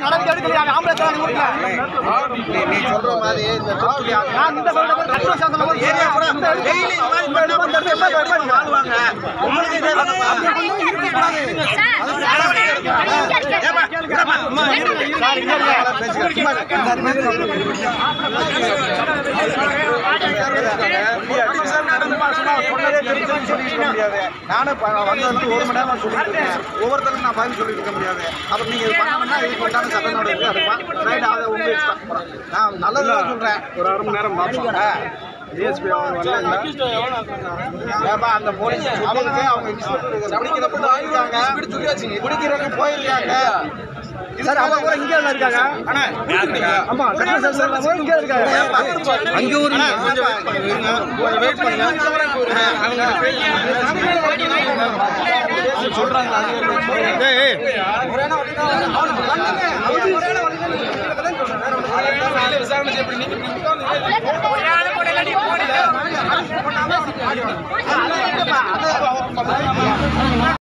நடவடிக்கை எடுக்கலையா அவன் ஆம்பளை தான் ஊர்ல நீ- நீ சொல்ற மாதிரி இந்த தூத்துக்குடி ஆ- நான் இந்த சொல்ற மாதிரி கட்டு வச்சு அந்த மாதிரி ஏரியா கூட டெய்லி இந்த மாதிரி பண்ணா இந்த இடத்துல எப்படி எப்படி வாழ்வாங்க உங்களுக்கு இதே தானப்பா? ஏப்பா, ஏப்பா, அம்மா, இருங்க, இருங்க, இருங்க, பேசிக்கிறேன். சும்மா இருங்க. சொன்னதே தெரிஞ்சுன்னு சொல்லிட்டு இருக்க முடியாது. நானும் ப- வந்ததுக்கு ஒரு மணி நேரம் சொல்லிட்டு இருக்கேன். ஒவ்வொருத்தருக்கும் நான் பதில் சொல்லிட்டு இருக்க முடியாது அப்புறம் நீங்க இது பண்ணணும்னா இது பண்ணாலும் சட்ட நடவடிக்கை எடுப்பேன் ரைட் அதை உங்க இஷ்டம். நான் நல்லதுதான் சொல்றேன் ஒரு அரை மணி நேரம் பார்ப்போம் ஆ. டிஎஸ்பி அவங்க வரல ஏப்பா, அந்த போலீஸ் அவங்களுக்கு அவங்க இன்ஸ்பெக்டர் பிடிக்கிறதுக்கு போயிருக்காங்க பிடிக்கிறதுக்கு போயிருக்காங்க சார் அவங்க கூட இங்கே தான் இருக்காங்க ஆமா கட்டு சார் சார் அவங்க இங்கே இருக்காங்க அங்க ஒரு கொஞ்சம் வெயிட் பண்ணுங்க கொஞ்சம் வெயிட் பண்ணுங்க சொல்றாங்க விசாரணை